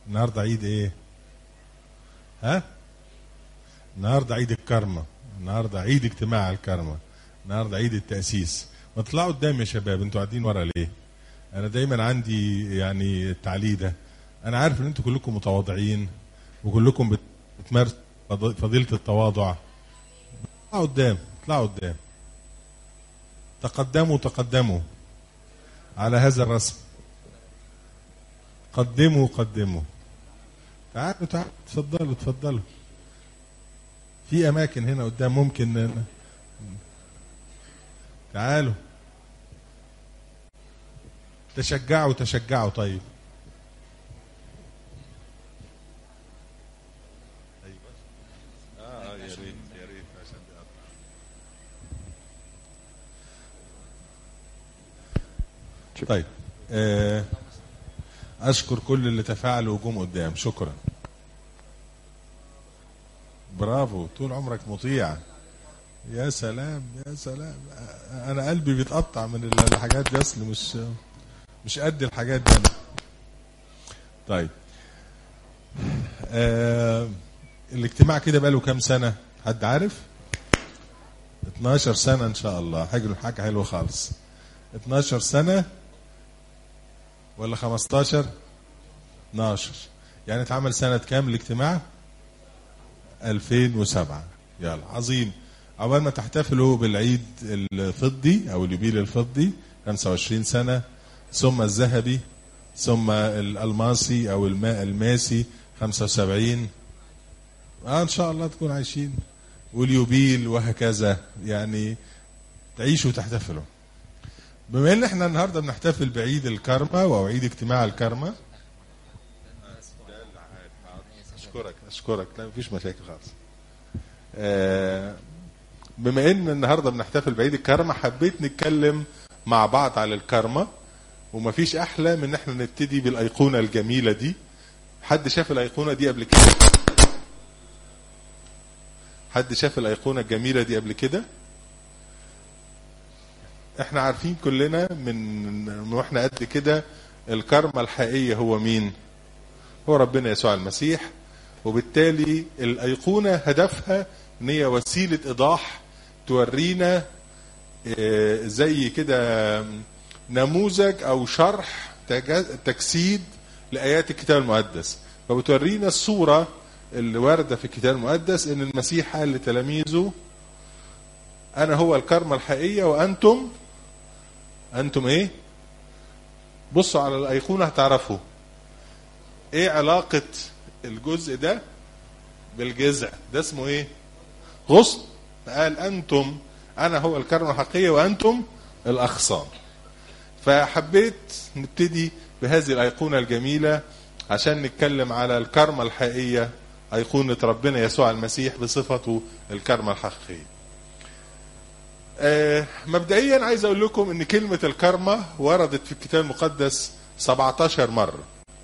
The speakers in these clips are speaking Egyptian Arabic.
النهارده عيد ايه ها النهارده عيد الكرمة النهارده عيد اجتماع الكرمة النهارده عيد التأسيس ما تطلعوا قدام يا شباب انتوا قاعدين ورا ليه انا دايما عندي يعني التعليق ده انا عارف ان انتوا كلكم متواضعين وكلكم بت- بتمارسوا فض- فضيلة التواضع اطلعوا قدام اطلعوا قدام تقدموا تقدموا على هذا الرسم قدموا قدموا تعالوا تعالوا تفضلوا تفضلوا في اماكن هنا قدام ممكن ن- تعالوا تشجعوا تشجعوا طيب اه يا ريت يا ريت عشان طيب آه اشكر كل اللي تفاعلوا وجم قدام شكرا برافو طول عمرك مطيع يا سلام يا سلام انا قلبي بيتقطع من الحاجات دي اصل مش مش قد الحاجات دي أنا. طيب آه الاجتماع كده بقاله كام سنه حد عارف 12 سنه ان شاء الله حاجه حاجه حلوه خالص 12 سنه ولا 15 12 يعني اتعمل سنه كام الاجتماع 2007 يلا عظيم عقبال ما تحتفلوا بالعيد الفضي او اليوبيل الفضي 25 سنه ثم الذهبي ثم الالماسي او الماء الماسي 75 آه ان شاء الله تكون عايشين واليوبيل وهكذا يعني تعيشوا وتحتفلوا بما ان احنا النهارده بنحتفل بعيد الكرمة او عيد اجتماع الكرمة اشكرك اشكرك لا مفيش مشاكل خالص آه، بما ان النهارده بنحتفل بعيد الكرمة حبيت نتكلم مع بعض على الكرمة ومفيش احلى من ان احنا نبتدي بالايقونه الجميله دي حد شاف الايقونه دي قبل كده حد شاف الايقونه الجميله دي قبل كده احنا عارفين كلنا من من واحنا قد كده الكرمة الحقيقية هو مين هو ربنا يسوع المسيح وبالتالي الأيقونة هدفها ان هي وسيلة إيضاح تورينا آه، زي كده نموذج أو شرح تج- تجسيد لآيات الكتاب المقدس فبتورينا الصورة اللي واردة في الكتاب المقدس ان المسيح قال لتلاميذه انا هو الكرمة الحقيقية وانتم انتم ايه بصوا على الايقونة هتعرفوا ايه علاقة الجزء ده بالجذع ده اسمه ايه غصن قال انتم انا هو الكرمة الحقيقية وانتم الاغصان فحبيت نبتدي بهذه الايقونة الجميلة عشان نتكلم على الكرمة الحقيقية ايقونة ربنا يسوع المسيح بصفته الكرمة الحقيقية آه، مبدئيا عايز اقول لكم ان كلمة الكرمة وردت في الكتاب المقدس 17 مرة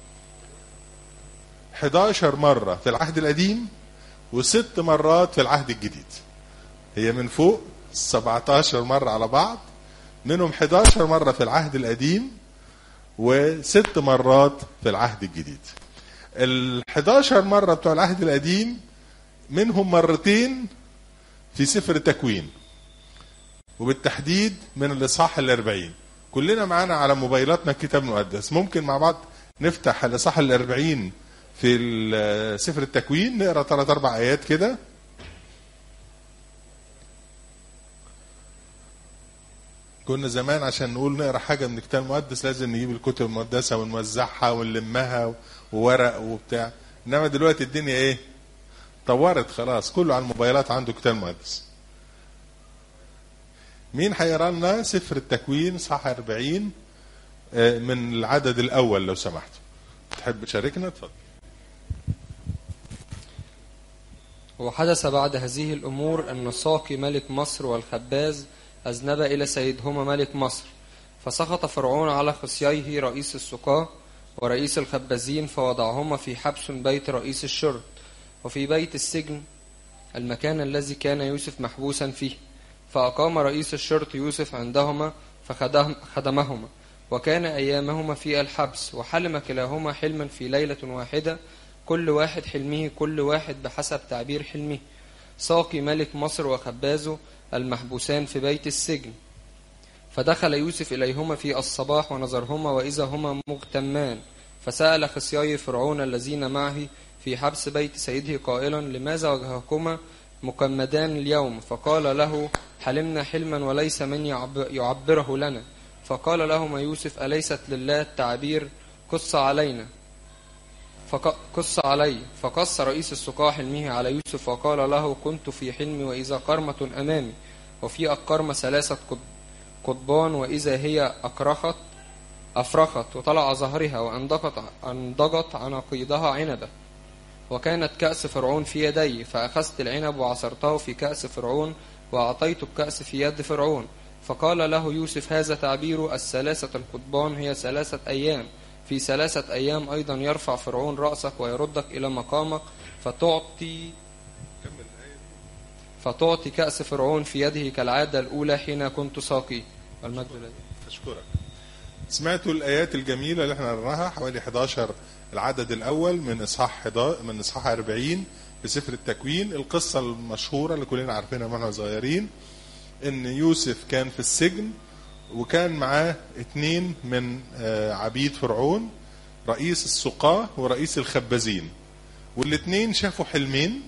11 مرة في العهد القديم وست مرات في العهد الجديد هي من فوق 17 مرة على بعض منهم 11 مرة في العهد القديم وست مرات في العهد الجديد ال 11 مرة بتوع العهد القديم منهم مرتين في سفر التكوين وبالتحديد من الاصحاح الأربعين كلنا معانا على موبايلاتنا الكتاب المقدس ممكن مع بعض نفتح الاصحاح الأربعين في ال- سفر التكوين نقرا ثلاث اربع ايات كده كنا زمان عشان نقول نقرا حاجه من الكتاب المقدس لازم نجيب الكتب المقدسه ونوزعها ونلمها وورق وبتاع انما دلوقتي الدنيا ايه طورت خلاص كله على الموبايلات عنده كتاب مقدس مين هيقرا لنا سفر التكوين صح 40 آه، من العدد الاول لو سمحت تحب تشاركنا اتفضل وحدث بعد هذه الأمور أن الساقي ملك مصر والخباز أذنب إلى سيدهما ملك مصر فسخط فرعون على خصييه رئيس السقاة ورئيس الخبازين فوضعهما في حبس بيت رئيس الشرط وفي بيت السجن المكان الذي كان يوسف محبوسا فيه فأقام رئيس الشرط يوسف عندهما فخدمهما وكان أيامهما في الحبس وحلم كلاهما حلما في ليلة واحدة كل واحد حلمه كل واحد بحسب تعبير حلمه ساقي ملك مصر وخبازه المحبوسان في بيت السجن فدخل يوسف إليهما في الصباح ونظرهما وإذا هما مغتمان فسأل خصياي فرعون الذين معه في حبس بيت سيده قائلا لماذا وجهكما مكمدان اليوم فقال له حلمنا حلما وليس من يعب- يعبره لنا فقال لهما يوسف أليست لله التعبير قص علينا فق- قص علي فقص رئيس السقاة حلمه على يوسف وقال له كنت في حلمي وإذا قرمة أمامي وفي القرمة ثلاثة قط- قضبان وإذا هي أكرخت أفرخت وطلع ظهرها وأنضجت أنضجت عناقيدها عنبة وكانت كأس فرعون في يدي فأخذت العنب وعصرته في كأس فرعون وأعطيت الكأس في يد فرعون فقال له يوسف هذا تعبير الثلاثة القضبان هي ثلاثة أيام في ثلاثة أيام أيضا يرفع فرعون رأسك ويردك إلى مقامك فتعطي فتعطي كأس فرعون في يده كالعادة الأولى حين كنت ساقي والمجد لله أشكرك سمعتوا الآيات الجميلة اللي احنا قرناها حوالي 11 العدد الأول من إصحاح 11 من إصحاح 40 في سفر التكوين القصة المشهورة اللي كلنا عارفينها واحنا صغيرين إن يوسف كان في السجن وكان معاه اتنين من آه، عبيد فرعون رئيس السقاة ورئيس الخبازين والاتنين شافوا حلمين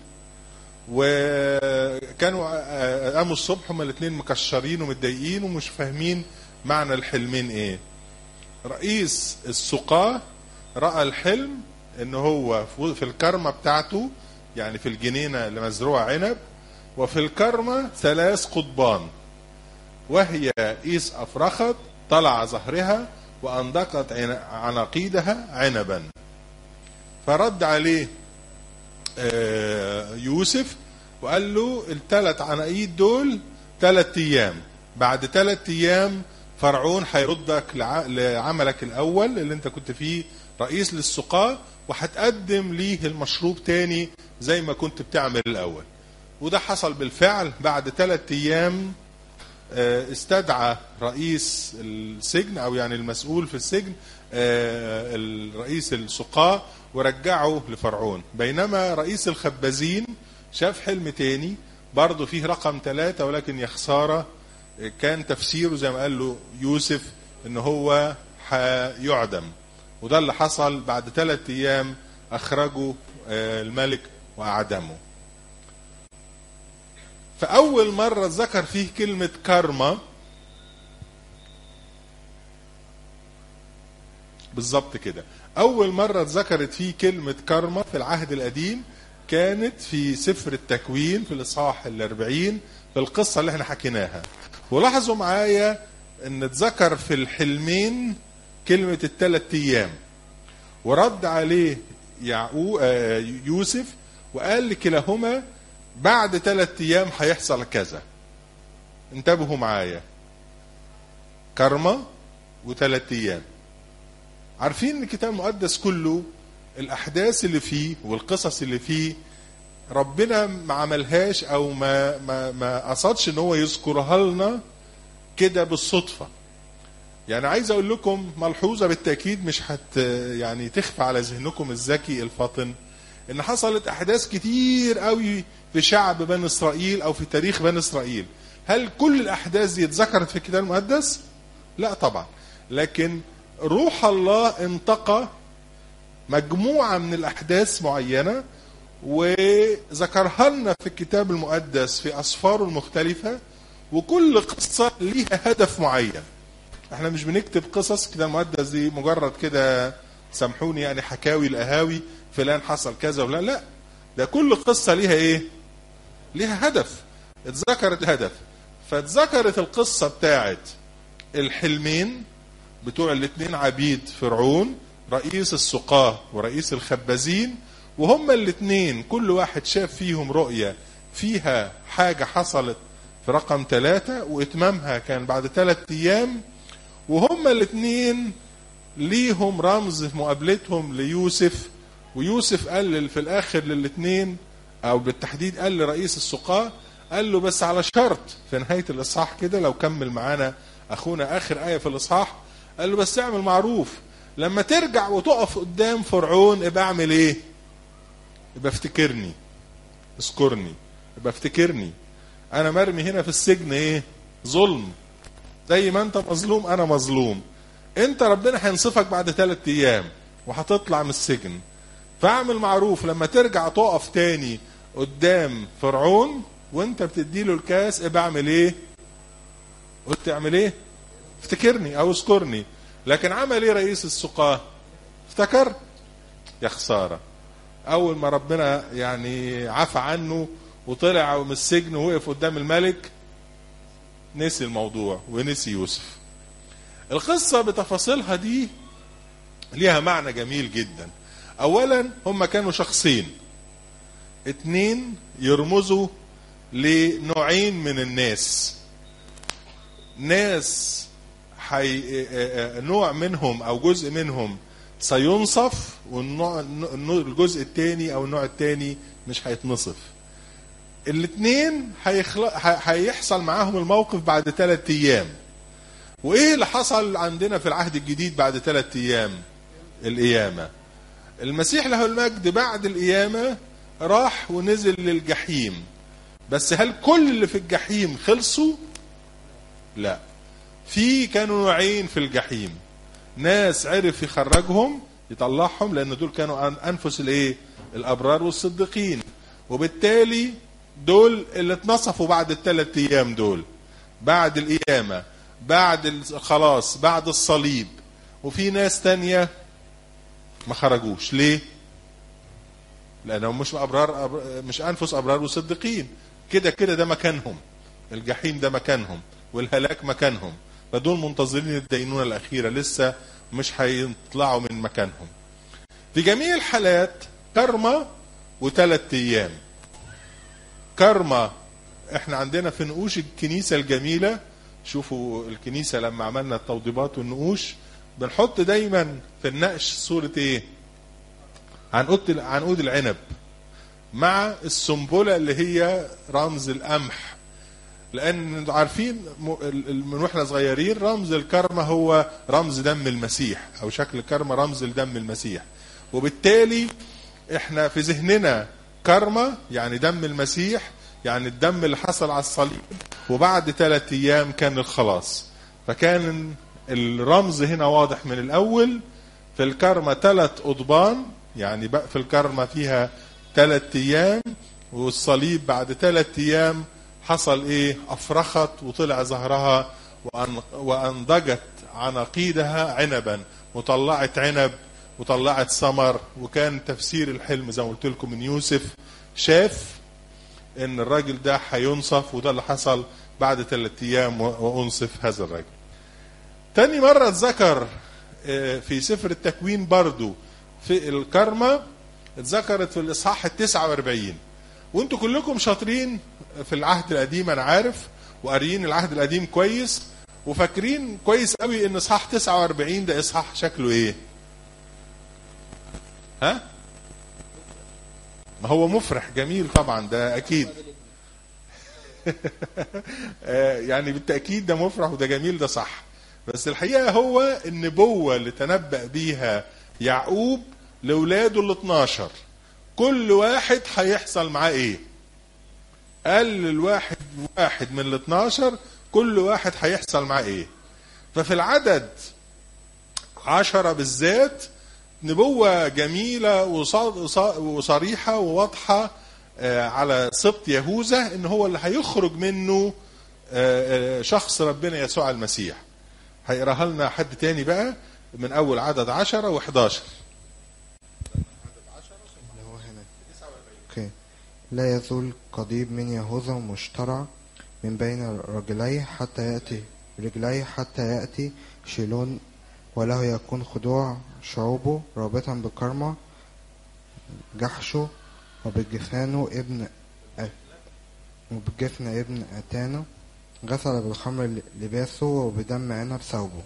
وكانوا آه، قاموا الصبح هما الاثنين مكشرين ومتضايقين ومش فاهمين معنى الحلمين ايه رئيس السقاة رأى الحلم ان هو في الكرمة بتاعته يعني في الجنينة اللي مزروعة عنب وفي الكرمة ثلاث قضبان وهي إيس أفرخت طلع ظهرها وأنضقت عن- عناقيدها عنبا فرد عليه آه، يوسف وقال له الثلاث عناقيد دول ثلاث ايام بعد ثلاث ايام فرعون هيردك لع- لعملك الاول اللي انت كنت فيه رئيس للسقاة وهتقدم ليه المشروب تاني زي ما كنت بتعمل الاول وده حصل بالفعل بعد ثلاث ايام آه، استدعى رئيس السجن او يعني المسؤول في السجن آه، الرئيس السقاة ورجعه لفرعون بينما رئيس الخبازين شاف حلم تاني برضه فيه رقم ثلاثة ولكن يا خسارة آه، كان تفسيره زي ما قال له يوسف ان هو هيعدم وده اللي حصل بعد ثلاث ايام اخرجوا آه، الملك واعدمه فأول مرة ذكر فيه كلمة كارما بالظبط كده أول مرة ذكرت فيه كلمة كارما في العهد القديم كانت في سفر التكوين في الإصحاح الأربعين في القصة اللي احنا حكيناها ولاحظوا معايا ان اتذكر في الحلمين كلمة الثلاث أيام ورد عليه يعقوب آه، يوسف وقال لكلاهما بعد ثلاث ايام هيحصل كذا انتبهوا معايا كرمة وثلاث ايام عارفين ان الكتاب المقدس كله الاحداث اللي فيه والقصص اللي فيه ربنا ما عملهاش او ما ما ما قصدش ان هو يذكرها لنا كده بالصدفه يعني عايز اقول لكم ملحوظه بالتاكيد مش هت يعني تخفى على ذهنكم الذكي الفاطن ان حصلت احداث كتير قوي في شعب بني اسرائيل او في تاريخ بني اسرائيل هل كل الاحداث دي اتذكرت في الكتاب المقدس لا طبعا لكن روح الله انتقى مجموعه من الاحداث معينه وذكرها لنا في الكتاب المقدس في اسفاره المختلفه وكل قصه ليها هدف معين احنا مش بنكتب قصص كده المقدس دي مجرد كده سامحوني يعني حكاوي القهاوي فلان حصل كذا ولا لا ده كل قصه ليها ايه ليها هدف اتذكرت الهدف فاتذكرت القصه بتاعت الحلمين بتوع الاثنين عبيد فرعون رئيس السقاة ورئيس الخبازين وهما الاثنين كل واحد شاف فيهم رؤية فيها حاجة حصلت في رقم ثلاثة وإتمامها كان بعد ثلاثة أيام وهما الاثنين ليهم رمز في مقابلتهم ليوسف ويوسف قال في الآخر للاثنين أو بالتحديد قال لرئيس السقاة قال له بس على شرط في نهاية الإصحاح كده لو كمل معانا أخونا آخر آية في الإصحاح قال له بس اعمل معروف لما ترجع وتقف قدام فرعون ابقى اعمل ايه يبقى افتكرني اذكرني يبقى افتكرني انا مرمي هنا في السجن ايه ظلم زي ما انت مظلوم انا مظلوم انت ربنا هينصفك بعد ثلاث ايام وهتطلع من السجن فاعمل معروف لما ترجع تقف تاني قدام فرعون وانت بتديله الكاس ابقى اعمل ايه قلت اعمل ايه افتكرني او اذكرني لكن عمل ايه رئيس السقاه افتكر يا خساره اول ما ربنا يعني عفى عنه وطلع من السجن ووقف قدام الملك نسي الموضوع ونسي يوسف القصة بتفاصيلها دي ليها معنى جميل جدا اولا هم كانوا شخصين اتنين يرمزوا لنوعين من الناس ناس حي... نوع منهم او جزء منهم سينصف والنوع الجزء الثاني او النوع الثاني مش هيتنصف الاثنين هيخل... هيحصل معاهم الموقف بعد ثلاث ايام وايه اللي حصل عندنا في العهد الجديد بعد ثلاث ايام القيامه المسيح له المجد بعد القيامه راح ونزل للجحيم بس هل كل اللي في الجحيم خلصوا لا في كانوا نوعين في الجحيم ناس عرف يخرجهم يطلعهم لان دول كانوا انفس الايه الابرار والصديقين وبالتالي دول اللي اتنصفوا بعد الثلاث ايام دول بعد القيامه بعد خلاص بعد الصليب وفي ناس تانية ما خرجوش ليه لانهم مش ابرار مش انفس ابرار وصديقين كده كده ده مكانهم الجحيم ده مكانهم والهلاك مكانهم فدول منتظرين الدينونة الأخيرة لسه مش هيطلعوا من مكانهم في جميع الحالات كرمة وثلاث أيام كرمة احنا عندنا في نقوش الكنيسة الجميلة شوفوا الكنيسة لما عملنا التوضيبات والنقوش بنحط دايما في النقش صورة ايه عنقود عنقود العنب مع السنبلة اللي هي رمز القمح لان عارفين من واحنا صغيرين رمز الكرمة هو رمز دم المسيح او شكل الكرمة رمز لدم المسيح وبالتالي احنا في ذهننا كرمة يعني دم المسيح يعني الدم اللي حصل على الصليب وبعد ثلاث ايام كان الخلاص فكان الرمز هنا واضح من الاول في الكرمة ثلاث قضبان يعني بقى في الكرمة فيها ثلاث ايام والصليب بعد ثلاث ايام حصل ايه افرخت وطلع زهرها وانضجت عناقيدها عنبا وطلعت عنب وطلعت ثمر وكان تفسير الحلم زي ما قلت لكم من يوسف شاف ان الراجل ده هينصف وده اللي حصل بعد ثلاث ايام وانصف هذا الراجل تاني مرة اتذكر في سفر التكوين برضو في الكرمة اتذكرت في الاصحاح التسعة واربعين وانتوا كلكم شاطرين في العهد القديم انا عارف وقاريين العهد القديم كويس وفاكرين كويس قوي ان اصحاح 49 ده اصحاح شكله ايه ها ما هو مفرح جميل طبعا ده اكيد يعني بالتاكيد ده مفرح وده جميل ده صح بس الحقيقه هو النبوه اللي تنبأ بيها يعقوب لاولاده ال 12 كل واحد هيحصل معاه ايه قال للواحد واحد من ال 12 كل واحد هيحصل معاه ايه ففي العدد عشرة بالذات نبوة جميلة وصريحة وواضحة على سبط يهوذا ان هو اللي هيخرج منه شخص ربنا يسوع المسيح هيقراها لنا حد تاني بقى من اول عدد عشرة وحداشر اوكي لا يزول قضيب من يهوذا مشترع من بين رجليه حتى يأتي رجليه حتى يأتي شيلون وله يكون خضوع شعوبه رابطا بكرمة جحشه وبجفانه ابن أ... وبجفن ابن أتانه غسل بالخمر لباسه وبدم عنب ثوبه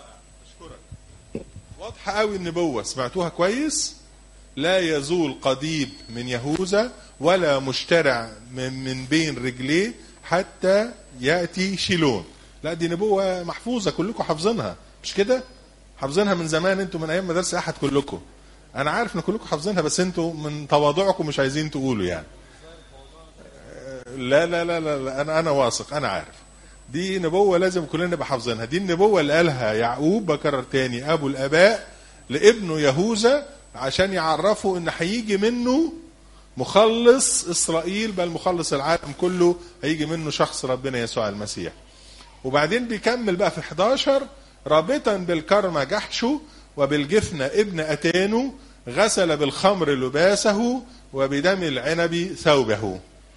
واضحة قوي النبوة سمعتوها كويس لا يزول قضيب من يهوذا ولا مشترع من, من بين رجليه حتى يأتي شيلون لا دي نبوة محفوظة كلكم حافظينها مش كده حافظينها من زمان انتوا من ايام مدرسه احد كلكم انا عارف ان كلكم حافظينها بس انتوا من تواضعكم مش عايزين تقولوا يعني لا لا لا لا, لا انا انا واثق انا عارف دي نبوه لازم كلنا نبقى حافظينها دي النبوه اللي قالها يعقوب بكرر تاني ابو الاباء لابنه يهوذا عشان يعرفوا ان هيجي منه مخلص اسرائيل بل مخلص العالم كله هيجي منه شخص ربنا يسوع المسيح وبعدين بيكمل بقى في 11 رابطا بالكرمة جحشه وبالجفنة ابن أتانو غسل بالخمر لباسه وبدم العنب ثوبه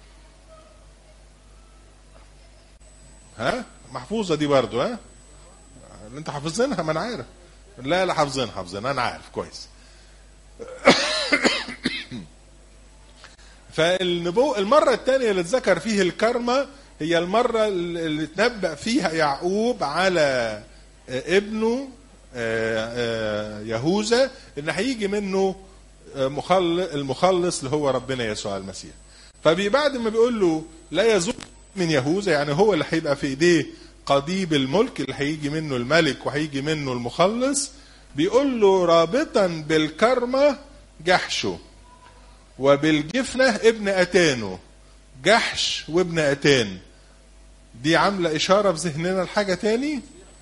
ها محفوظة دي برضو ها انت حافظينها ما انا عارف لا لا حافظين حافظين انا عارف كويس فالنبو المرة الثانية اللي اتذكر فيه الكرمة هي المرة اللي تنبأ فيها يعقوب على ابنه يهوذا ان هيجي منه المخلص اللي هو ربنا يسوع المسيح فبعد ما بيقول له لا يزول من يهوذا يعني هو اللي هيبقى في ايديه قضيب الملك اللي هيجي منه الملك وهيجي منه المخلص بيقول له رابطا بالكرمة جحشه وبالجفنة ابن أتانه جحش وابن أتان دي عاملة إشارة في ذهننا لحاجة تاني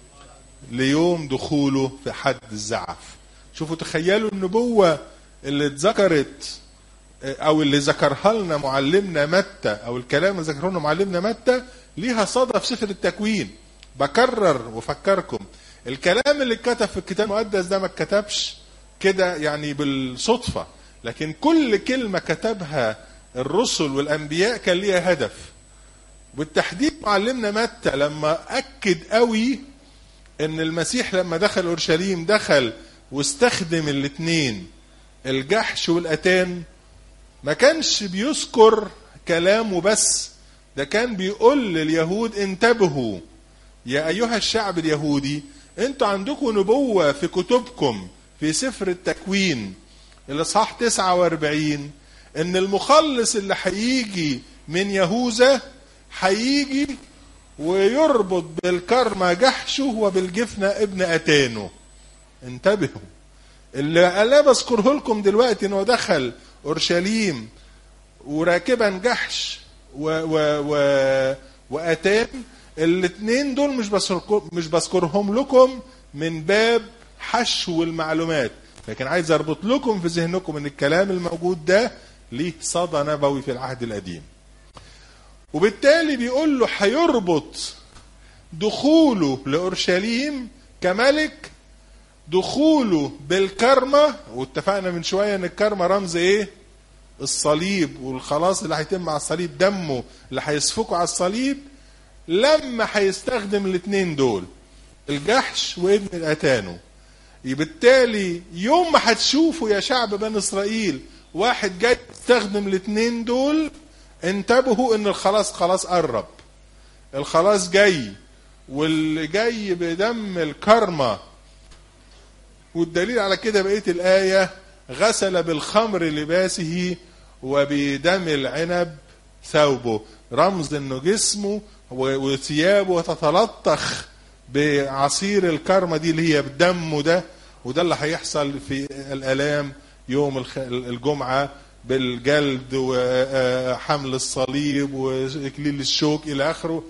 ليوم دخوله في حد الزعف شوفوا تخيلوا النبوة اللي اتذكرت أو اللي ذكرها لنا معلمنا متى أو الكلام اللي ذكره لنا معلمنا متى ليها صدى في سفر التكوين بكرر وفكركم الكلام اللي اتكتب في الكتاب المقدس ده ما اتكتبش كده يعني بالصدفة لكن كل كلمة كتبها الرسل والأنبياء كان ليها هدف بالتحديد معلمنا متى لما أكد قوي ان المسيح لما دخل اورشليم دخل واستخدم الاثنين الجحش والاتان ما كانش بيذكر كلامه بس ده كان بيقول لليهود انتبهوا يا ايها الشعب اليهودي انتوا عندكم نبوة في كتبكم في سفر التكوين الاصحاح 49 ان المخلص اللي هيجي من يهوذا هيجي ويربط بالكرمة جحشه وبالجفنة ابن أتانه انتبهوا اللي أنا بذكره لكم دلوقتي انه دخل اورشليم وراكبا جحش و و و واتان الاثنين دول مش مش بذكرهم لكم من باب حشو المعلومات لكن عايز اربط لكم في ذهنكم ان الكلام الموجود ده ليه صدى نبوي في العهد القديم وبالتالي بيقول له هيربط دخوله لاورشليم كملك دخوله بالكرمة واتفقنا من شوية ان الكرمة رمز ايه الصليب والخلاص اللي هيتم على الصليب دمه اللي هيسفكه على الصليب لما هيستخدم الاثنين دول الجحش وابن الاتانو بالتالي يوم ما هتشوفوا يا شعب بني اسرائيل واحد جاي يستخدم الاثنين دول انتبهوا ان الخلاص خلاص قرب الخلاص جاي واللي جاي بدم الكرمة والدليل على كده بقية الآية غسل بالخمر لباسه وبدم العنب ثوبه رمز انه جسمه وثيابه تتلطخ بعصير الكرمة دي اللي هي بدمه ده وده اللي هيحصل في الآلام يوم الجمعة بالجلد وحمل الصليب واكليل الشوك الى اخره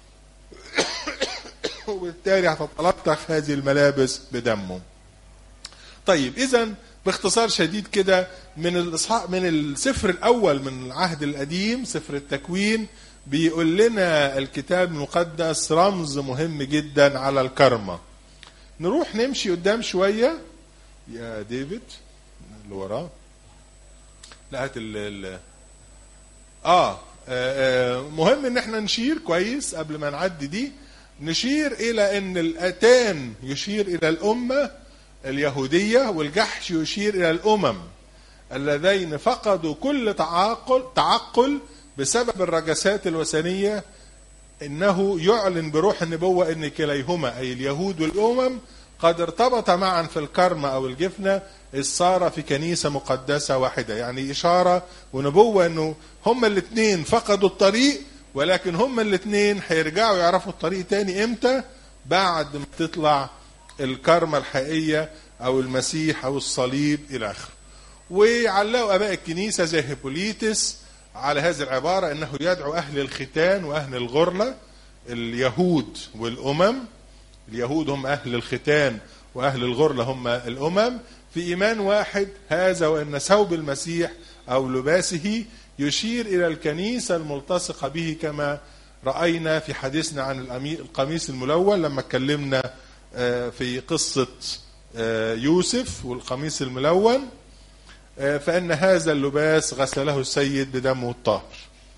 وبالتالي هتتلطخ هذه الملابس بدمه طيب اذا باختصار شديد كده من الاصحاح من السفر الاول من العهد القديم سفر التكوين بيقول لنا الكتاب المقدس رمز مهم جدا على الكرمة نروح نمشي قدام شوية يا ديفيد اللي وراه لا هات ال ال آه, آه مهم ان احنا نشير كويس قبل ما نعدي دي نشير الى ان الاتان يشير الى الامه اليهوديه والجحش يشير الى الامم اللذين فقدوا كل تعاقل تعقل بسبب الرجسات الوثنيه انه يعلن بروح النبوه ان كليهما اي اليهود والامم قد ارتبط معا في الكرمة او الجفنه إذ صار في كنيسة مقدسة واحدة يعني إشارة ونبوة أنه هما الاثنين فقدوا الطريق ولكن هما الاثنين هيرجعوا يعرفوا الطريق تاني إمتى بعد ما تطلع الكارما الحقيقيه او المسيح او الصليب الى اخره وعلقوا اباء الكنيسه زي هيبوليتس على هذه العباره انه يدعو اهل الختان واهل الغرله اليهود والامم اليهود هم اهل الختان واهل الغرله هم الامم في ايمان واحد هذا وان ثوب المسيح او لباسه يشير الى الكنيسه الملتصقه به كما راينا في حديثنا عن الأمي- القميص الملون لما اتكلمنا آه، في قصه آه، يوسف والقميص الملون آه، فان هذا اللباس غسله السيد بدمه الطاهر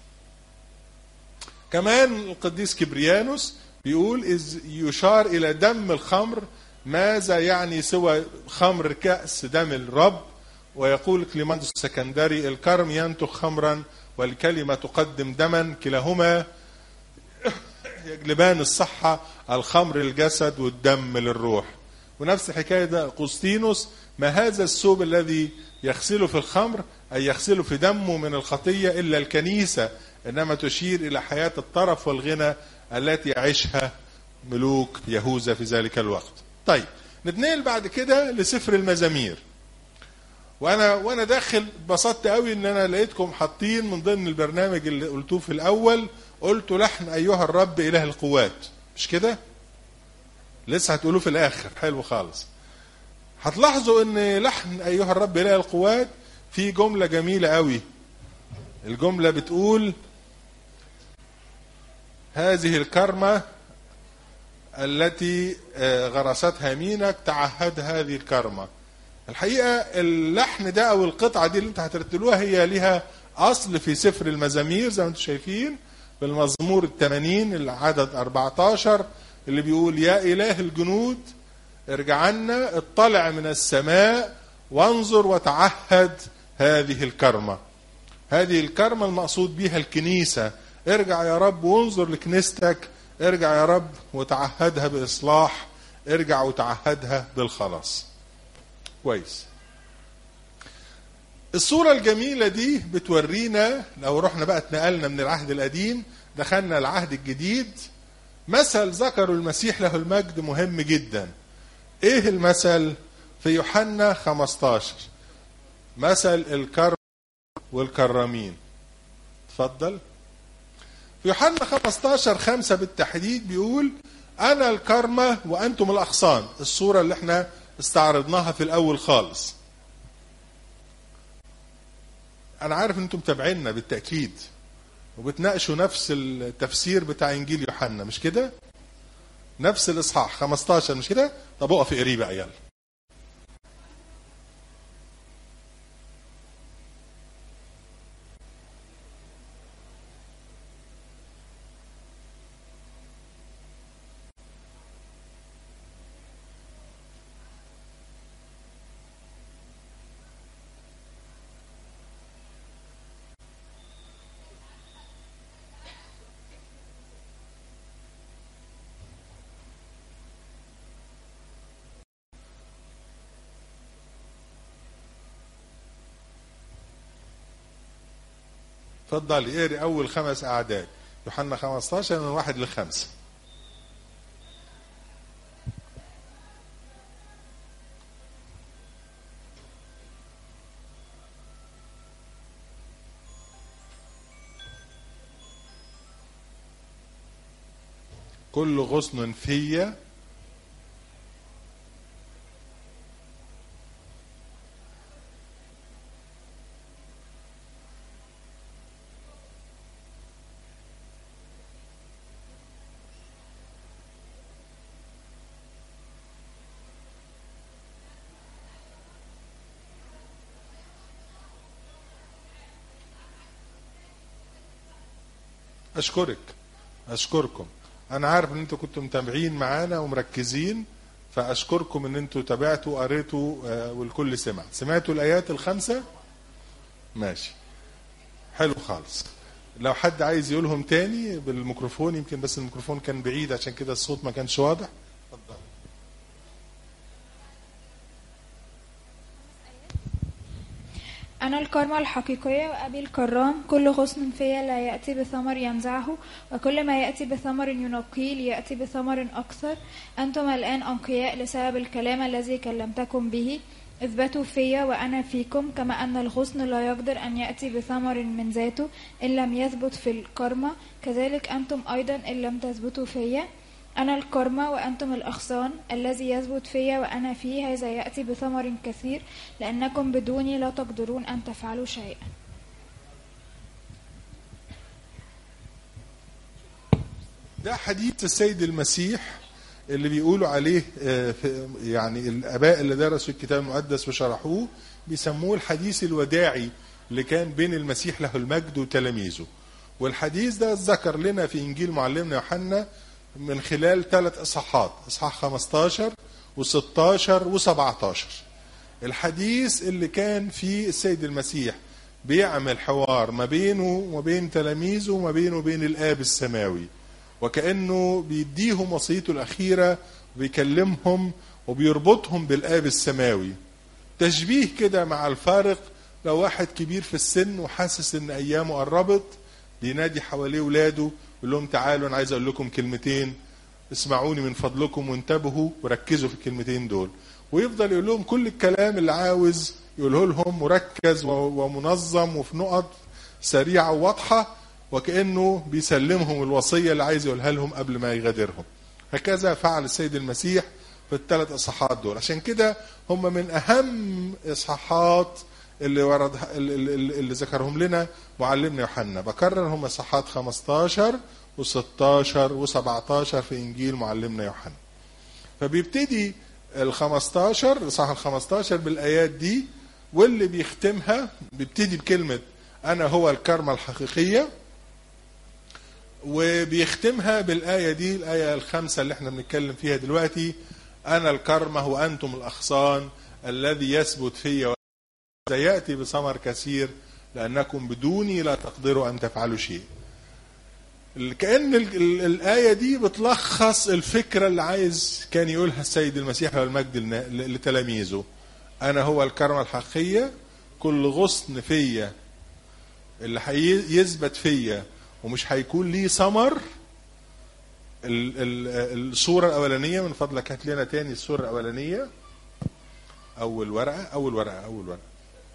كمان القديس كبريانوس بيقول إذ يشار إلى دم الخمر ماذا يعني سوى خمر كأس دم الرب ويقول كليماندوس السكندري الكرم ينتخ خمرا والكلمة تقدم دما كلاهما يجلبان الصحة الخمر للجسد والدم للروح ونفس الحكاية ده أغسطينوس ما هذا الثوب الذي يغسله في الخمر أي يغسله في دمه من الخطية إلا الكنيسة إنما تشير إلى حياة الطرف والغنى التي يعيشها ملوك يهوذا في ذلك الوقت طيب نتنقل بعد كده لسفر المزامير وانا وانا داخل اتبسطت قوي ان انا لقيتكم حاطين من ضمن البرنامج اللي قلتوه في الاول قلتوا لحن ايها الرب اله القوات مش كده لسه هتقولوه في الاخر حلو خالص هتلاحظوا ان لحن ايها الرب اله القوات في جمله جميله قوي الجمله بتقول هذه الكرمه التي آه، غرستها يمينك تعهد هذه الكرمه الحقيقه اللحن ده او القطعه دي اللي انت هترتلوها هي ليها اصل في سفر المزامير زي ما انتم شايفين بالمزمور الثمانين العدد 14 اللي بيقول يا اله الجنود ارجع عنا اطلع من السماء وانظر وتعهد هذه الكرمه هذه الكرمه المقصود بها الكنيسه ارجع يا رب وانظر لكنيستك ارجع يا رب وتعهدها باصلاح ارجع وتعهدها بالخلاص كويس الصورة الجميلة دي بتورينا لو رحنا بقى اتنقلنا من العهد القديم دخلنا العهد الجديد مثل ذكره المسيح له المجد مهم جدا ايه المثل في يوحنا 15 مثل الكرم والكرامين اتفضل في يوحنا 15 خمسة بالتحديد بيقول أنا الكرمة وأنتم الأغصان الصورة اللي احنا استعرضناها في الأول خالص أنا عارف إن أنتم متابعينا بالتأكيد وبتناقشوا نفس التفسير بتاع إنجيل يوحنا مش كده؟ نفس الإصحاح 15 مش كده؟ طب اقف اقريه بقى يلا اتفضل اقري اول خمس اعداد يوحنا 15 من واحد لخمسه كل غصن في اشكرك اشكركم انا عارف ان انتوا كنتوا متابعين معانا ومركزين فاشكركم ان انتوا تابعتوا قريتوا آه، والكل سمع سمعتوا الايات الخمسه ماشي حلو خالص لو حد عايز يقولهم تاني بالميكروفون يمكن بس الميكروفون كان بعيد عشان كده الصوت ما كانش واضح اتفضل أنا الكرمة الحقيقية وأبي الكرام كل غصن فيا لا يأتي بثمر ينزعه وكل ما يأتي بثمر ينقيه ليأتي بثمر أكثر أنتم الآن أنقياء لسبب الكلام الذي كلمتكم به اثبتوا فيا وأنا فيكم كما أن الغصن لا يقدر أن يأتي بثمر من ذاته إن لم يثبت في الكرمة كذلك أنتم أيضا إن لم تثبتوا فيا أنا الكرمة وأنتم الأغصان الذي يثبت فيا وأنا فيه هذا يأتي بثمر كثير لأنكم بدوني لا تقدرون أن تفعلوا شيئا ده حديث السيد المسيح اللي بيقولوا عليه آه، في- يعني الاباء اللي درسوا الكتاب المقدس وشرحوه بيسموه الحديث الوداعي اللي كان بين المسيح له المجد وتلاميذه والحديث ده ذكر لنا في انجيل معلمنا يوحنا من خلال ثلاث اصحاحات اصحاح 15 و16 و17 الحديث اللي كان فيه السيد المسيح بيعمل حوار ما بينه وما بين تلاميذه وما بينه وبين الاب السماوي وكانه بيديهم وصيته الاخيره وبيكلمهم وبيربطهم بالاب السماوي تشبيه كده مع الفارق لو واحد كبير في السن وحاسس ان ايامه قربت بينادي حواليه ولاده يقول لهم تعالوا انا عايز اقول لكم كلمتين اسمعوني من فضلكم وانتبهوا وركزوا في الكلمتين دول ويفضل يقول لهم كل الكلام اللي عاوز يقوله لهم مركز و- ومنظم وفي نقط سريعه وواضحه وكانه بيسلمهم الوصيه اللي عايز يقولها لهم قبل ما يغادرهم هكذا فعل السيد المسيح في الثلاث اصحاحات دول عشان كده هم من اهم اصحاحات اللي ورد اللي, اللي, اللي ذكرهم لنا معلمنا يوحنا بكرر هم اصحاحات 15 و16 و17 في انجيل معلمنا يوحنا فبيبتدي ال 15 الاصحاح ال 15 بالايات دي واللي بيختمها بيبتدي بكلمه انا هو الكرمه الحقيقيه وبيختمها بالآية دي الآية الخامسة اللي احنا بنتكلم فيها دلوقتي أنا الكرمة وأنتم الأغصان الذي يثبت في سيأتي بثمر كثير لأنكم بدوني لا تقدروا أن تفعلوا شيء كأن ال- ال- الآية دي بتلخص الفكرة اللي عايز كان يقولها السيد المسيح والمجد لنا- لتلاميذه أنا هو الكرمة الحقيقية كل غصن فيا اللي هيثبت فيا ومش هيكون ليه ثمر ال- ال- الصورة الأولانية من فضلك هات لنا تاني الصورة الأولانية أول ورقة أول ورقة أول ورقة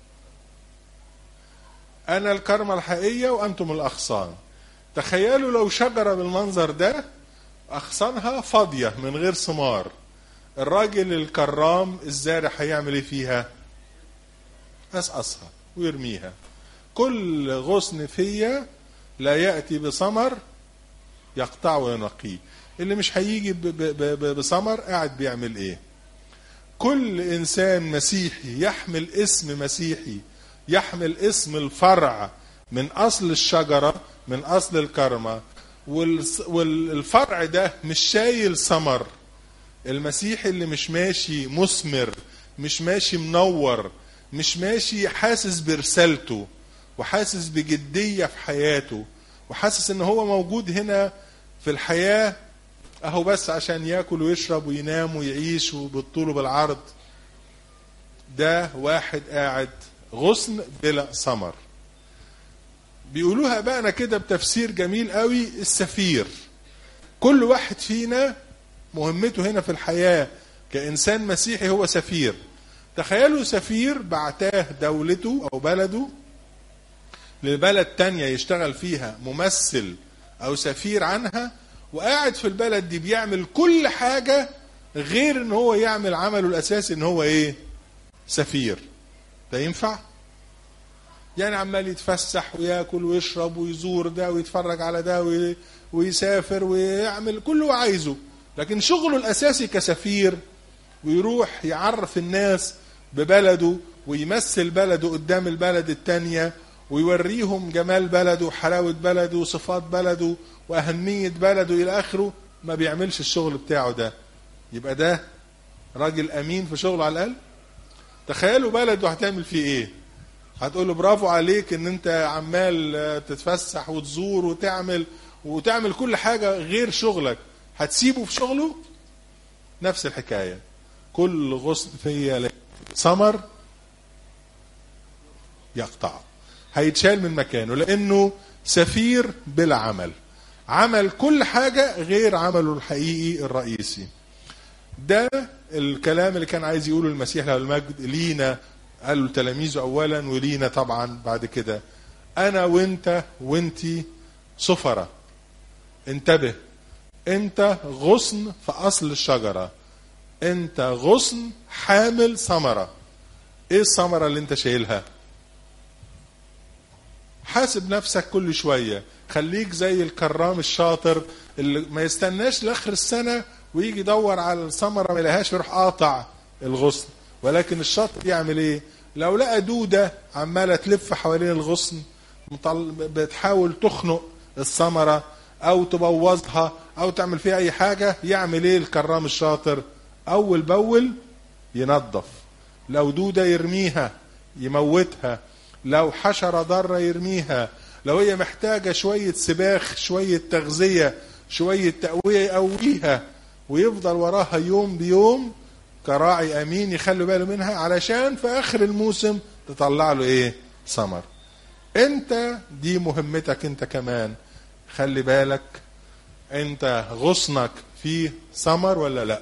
أنا الكرمة الحقيقية وأنتم الأغصان تخيلوا لو شجرة بالمنظر ده أغصانها فاضية من غير ثمار الراجل الكرام الزارع هيعمل ايه فيها؟ قصقصها ويرميها كل غصن فيا لا يأتي بثمر يقطعه وينقيه اللي مش هيجي ب- ب- ب- بثمر قاعد بيعمل ايه كل انسان مسيحي يحمل اسم مسيحي يحمل اسم الفرع من اصل الشجره من اصل الكرمه والس- والفرع ده مش شايل ثمر المسيحي اللي مش ماشي مثمر مش ماشي منور مش ماشي حاسس برسالته وحاسس بجدية في حياته وحاسس ان هو موجود هنا في الحياة اهو بس عشان ياكل ويشرب وينام ويعيش بالطول وبالعرض ده واحد قاعد غصن بلا ثمر بيقولوها بقى كده بتفسير جميل قوي السفير كل واحد فينا مهمته هنا في الحياة كإنسان مسيحي هو سفير تخيلوا سفير بعتاه دولته أو بلده لبلد تانية يشتغل فيها ممثل أو سفير عنها وقاعد في البلد دي بيعمل كل حاجة غير ان هو يعمل عمله الأساسي ان هو ايه سفير ده ينفع يعني عمال يتفسح وياكل ويشرب ويزور ده ويتفرج على ده وي- ويسافر ويعمل كله هو عايزه لكن شغله الأساسي كسفير ويروح يعرف الناس ببلده ويمثل بلده قدام البلد التانية ويوريهم جمال بلده وحلاوة بلده وصفات بلده وأهمية بلده إلى آخره ما بيعملش الشغل بتاعه ده يبقى ده راجل أمين في شغله على الأقل تخيلوا بلده هتعمل فيه إيه هتقول له برافو عليك ان انت عمال آه، تتفسح وتزور وتعمل وتعمل كل حاجة غير شغلك هتسيبه في شغله نفس الحكاية كل غصن فيا لا- ثمر يقطعه هيتشال من مكانه لانه سفير بلا عمل عمل كل حاجة غير عمله الحقيقي الرئيسي ده الكلام اللي كان عايز يقوله المسيح له المجد لينا قالوا لتلاميذه اولا ولينا طبعا بعد كده انا وانت وانتي سفرة انتبه انت غصن في اصل الشجرة انت غصن حامل ثمرة ايه الثمرة اللي انت شايلها حاسب نفسك كل شوية خليك زي الكرام الشاطر اللي ما يستناش لاخر السنة ويجي يدور على الثمرة ما يلاقيهاش يروح قاطع الغصن ولكن الشاطر يعمل ايه لو لقى دودة عمالة تلف حوالين الغصن مطل- بتحاول تخنق الثمرة او تبوظها او تعمل فيها اي حاجة يعمل ايه الكرام الشاطر اول باول ينظف لو دودة يرميها يموتها لو حشرة ضارة يرميها لو هي محتاجة شوية سباخ شوية تغذية شوية تقوية يقويها ويفضل وراها يوم بيوم كراعي أمين يخلي باله منها علشان في آخر الموسم تطلع له إيه ثمر أنت دي مهمتك أنت كمان خلي بالك أنت غصنك فيه ثمر ولا لأ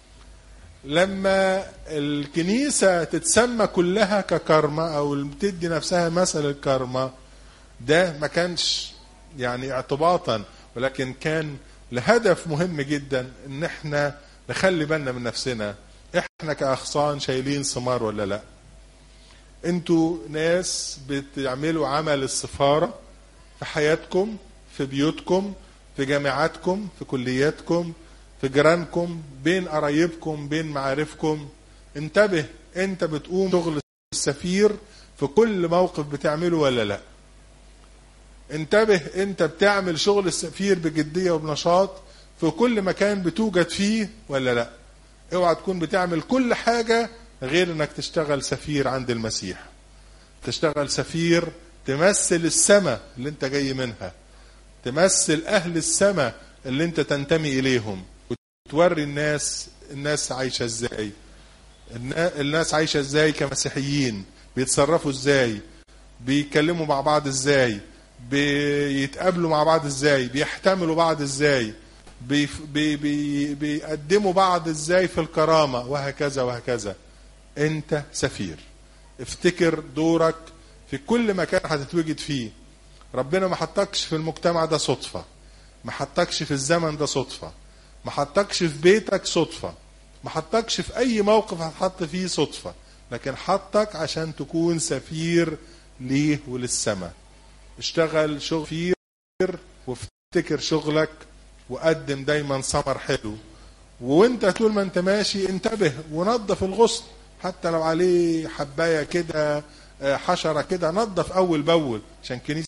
لما الكنيسة تتسمى كلها ككرمة أو بتدي نفسها مثل الكرمة ده ما كانش يعني اعتباطا ولكن كان لهدف مهم جدا ان احنا نخلي بالنا من نفسنا احنا كأغصان شايلين ثمار ولا لا انتوا ناس بتعملوا عمل السفارة في حياتكم في بيوتكم في جامعاتكم في كلياتكم في جيرانكم بين قرايبكم بين معارفكم انتبه انت بتقوم شغل السفير في كل موقف بتعمله ولا لا انتبه انت بتعمل شغل السفير بجدية وبنشاط في كل مكان بتوجد فيه ولا لا اوعى تكون بتعمل كل حاجة غير انك تشتغل سفير عند المسيح تشتغل سفير تمثل السماء اللي انت جاي منها تمثل اهل السماء اللي انت تنتمي اليهم وتوري الناس الناس عايشة ازاي النا- الناس عايشة ازاي كمسيحيين بيتصرفوا ازاي بيتكلموا مع بعض ازاي بيتقابلوا مع بعض ازاي بيحتملوا بعض ازاي بيف- بي بي بيقدموا بعض ازاي في الكرامة وهكذا وهكذا انت سفير افتكر دورك في كل مكان هتتوجد فيه ربنا ما حطكش في المجتمع ده صدفة ما حطكش في الزمن ده صدفة ما حطكش في بيتك صدفة ما حطكش في اي موقف هتحط فيه صدفة لكن حطك عشان تكون سفير ليه وللسماء اشتغل شغل فير وافتكر شغلك وقدم دايما ثمر حلو وانت طول ما انت ماشي انتبه ونظف الغصن حتى لو عليه حبايه كده آه، حشره كده نظف اول باول عشان كنيسه